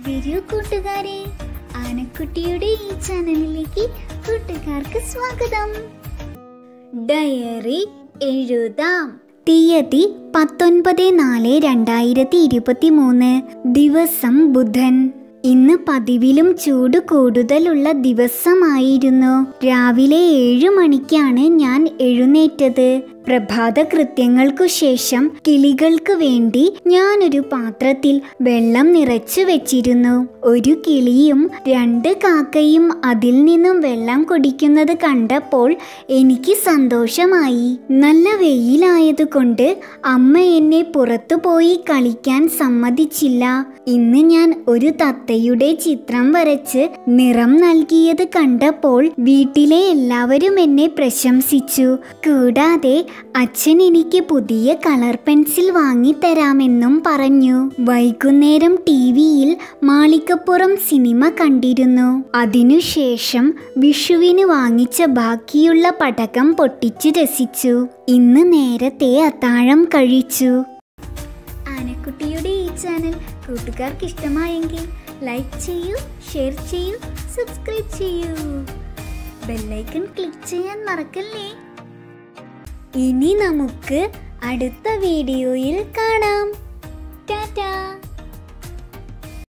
വരൂ കൂട്ടുകാരെ ആനക്കുട്ടിയുടെ ഈ ചാനലിലേക്ക് കൂട്ടുകാർക്ക് സ്വാഗതം ഡയറി എഴുതാം തീയതി പത്തൊൻപത് നാല് രണ്ടായിരത്തി ഇരുപത്തി മൂന്ന് ദിവസം ബുധൻ ഇന്ന് പതിവിലും ചൂട് കൂടുതലുള്ള ദിവസമായിരുന്നു രാവിലെ ഏഴു മണിക്കാണ് ഞാൻ എഴുന്നേറ്റത് പ്രഭാത കൃത്യങ്ങൾക്കു ശേഷം കിളികൾക്ക് വേണ്ടി ഞാനൊരു പാത്രത്തിൽ വെള്ളം നിറച്ചു വെച്ചിരുന്നു ഒരു കിളിയും രണ്ട് കാക്കയും അതിൽ നിന്നും വെള്ളം കുടിക്കുന്നത് കണ്ടപ്പോൾ എനിക്ക് സന്തോഷമായി നല്ല വെയിലായതുകൊണ്ട് അമ്മ എന്നെ പുറത്തു പോയി കളിക്കാൻ സമ്മതിച്ചില്ല ഇന്ന് ഞാൻ ഒരു തത്തയുടെ ചിത്രം വരച്ച് നിറം നൽകിയത് കണ്ടപ്പോൾ വീട്ടിലെ എല്ലാവരും എന്നെ പ്രശംസിച്ചു കൂടാതെ അച്ഛൻ എനിക്ക് പുതിയ കളർ പെൻസിൽ വാങ്ങിത്തരാമെന്നും പറഞ്ഞു വൈകുന്നേരം ടി വിയിൽ മാളികപ്പുറം സിനിമ കണ്ടിരുന്നു അതിനുശേഷം വിഷുവിന് വാങ്ങിച്ച ബാക്കിയുള്ള പടക്കം പൊട്ടിച്ചു രസിച്ചു ഇന്ന് നേരത്തെ അത്താഴം കഴിച്ചു ആനക്കുട്ടിയുടെ ഈ ചാനൽ കൂട്ടുകാർക്ക് ഇഷ്ടമായെങ്കിൽ ലൈക്ക് ചെയ്യൂ ഷെയർ ചെയ്യൂ സബ്സ്ക്രൈബ് ചെയ്യൂ ബെല്ലൈക്കൺ ക്ലിക്ക് ചെയ്യാൻ മറക്കല്ലേ ഇനി നമുക്ക് അടുത്ത വീഡിയോയിൽ കാണാം ടാറ്റാ